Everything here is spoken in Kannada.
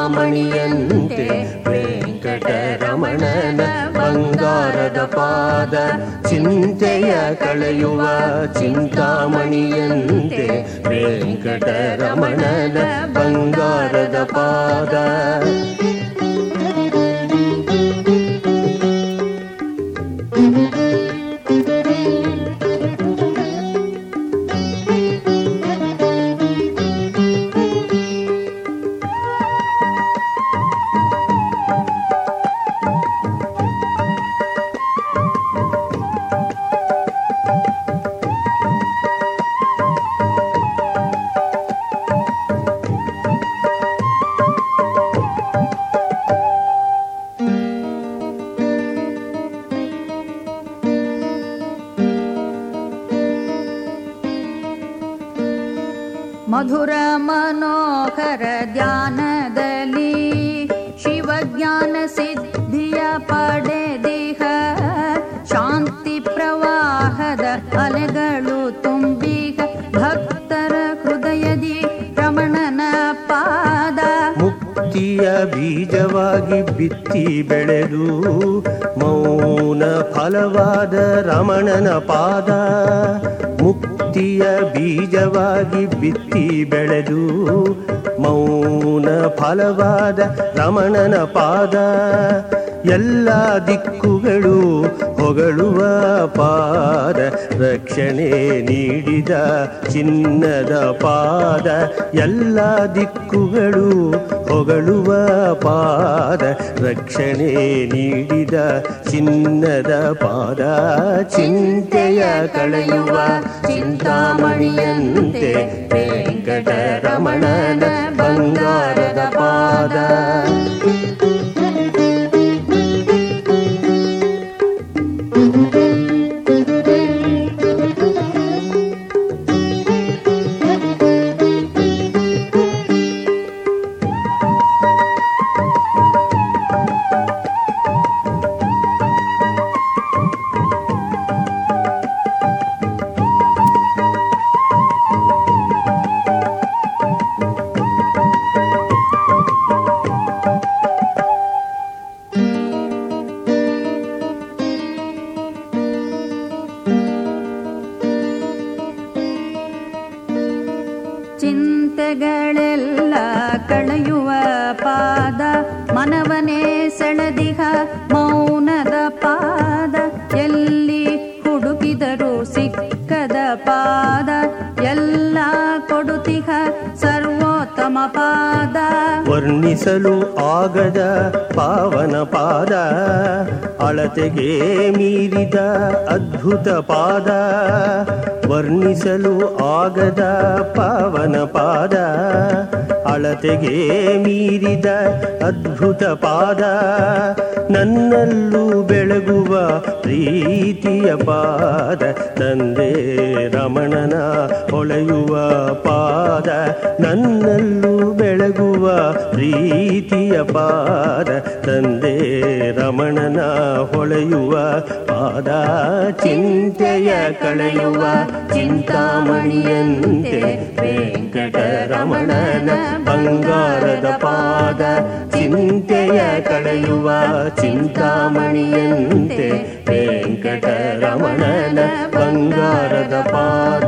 ಚಿಂತಾಮಣಿಯಂತೆ ವೆಂಕಟರಮಣನ ಬಂಗಾರದ ಪಾದ ಚಿಂತೆಯ ಕಳೆಯುವ ಚಿಂತಾಮಣಿಯಂತೆ ವೆಂಕಟರಮಣನ ಬಂಗಾರದ ಪಾದ ಮಧುರ ಮನೋಹರ ಧ್ಯಾನದಲ್ಲಿ ಶಿವಜ್ಞಾನ ಸಿದ್ಧಿಯ ಪಡೆದಿಹ ಶಾಂತಿ ಪ್ರವಾಹದ ಅಲೆಗಳು ತುಂಬಿಹ ಭಕ್ತರ ಹೃದಯದಿ ರಮಣನ ಪಾದ ಮುಕ್ತಿಯ ಬೀಜವಾಗಿ ಬಿತ್ತಿ ಬೆಳೆದು ಮೌನ ಫಲವಾದ ರಮಣನ ಪಾದ ಮುಕ್ತಿಯ ಬೀಜವಾಗಿ ಬಿತ್ತಿ ಬೆಳೆದು ಮೌನ ಫಲವಾದ ರಮಣನ ಪಾದ ಎಲ್ಲ ದಿಕ್ಕುಗಳು ಹೊಗಳುವ ಪಾದ ರಕ್ಷಣೆ ನೀಡಿದ ಚಿನ್ನದ ಪಾದ ಎಲ್ಲ ದಿಕ್ಕುಗಳು ಹೊಗಳುವ ಪಾದ ರಕ್ಷಣೆ ನೀಡಿದ ಚಿನ್ನದ ಪಾದ ಚಿಂತೆಯ ಕಳೆಯುವ ಚಿಂತಾಮಣಿಯಂತೆ ವೆಂಕಟರಮಣನ ಬಂಗಾರದ ಪಾದ ಚಿಂತೆಗಳೆಲ್ಲ ಕಳೆಯುವ ಪಾದ ಮನವನೇ ಸೆಳೆದಿಹ ಮೌನದ ಪಾದ ಎಲ್ಲಿ ಹುಡುಕಿದರೂ ಸಿಕ್ಕದ ಪಾದ ಎಲ್ಲ ಕೊಡುತಿಹ ಸರ್ವೋತ್ತಮ ಪಾದ ವರ್ಣಿಸಲು ಆಗದ ಪಾವನ ಪಾದ ಅಳತೆಗೆ ಮೀರಿದ ಅದ್ಭುತ ಪಾದ ವರ್ಣಿಸಲು ಆಗದ ಪಾವನ ಪಾದ ಅಳತೆಗೆ ಮೀರಿದ ಅದ್ಭುತ ಪಾದ ನನ್ನಲ್ಲೂ ಬೆಳಗುವ ಪ್ರೀತಿಯ ಪಾದ ತಂದೆ ರಮಣನ ಹೊಳೆಯುವ ಪಾದ ನನ್ನಲ್ಲೂ ಬೆಳಗುವ ಪ್ರೀತಿಯ ಪಾದ ತಂದೆ ರಮಣನ ಹೊಳೆಯುವ ಪಾದ ಚಿಂತೆಯ ಕಳೆಯುವ ಚಿಂತಾಮಣಿಯಂತೆ ವೆಂಕಟರಮಣನ ಬಂಗಾರದ ಪಾದ ಚಿಂತೆಯ ಕಳೆಯುವ ಚಿಂತಾಮಣಿಯಂತೆ ವೆಂಕಟರಮಣನ ಬಂಗಾರದ ಪಾದ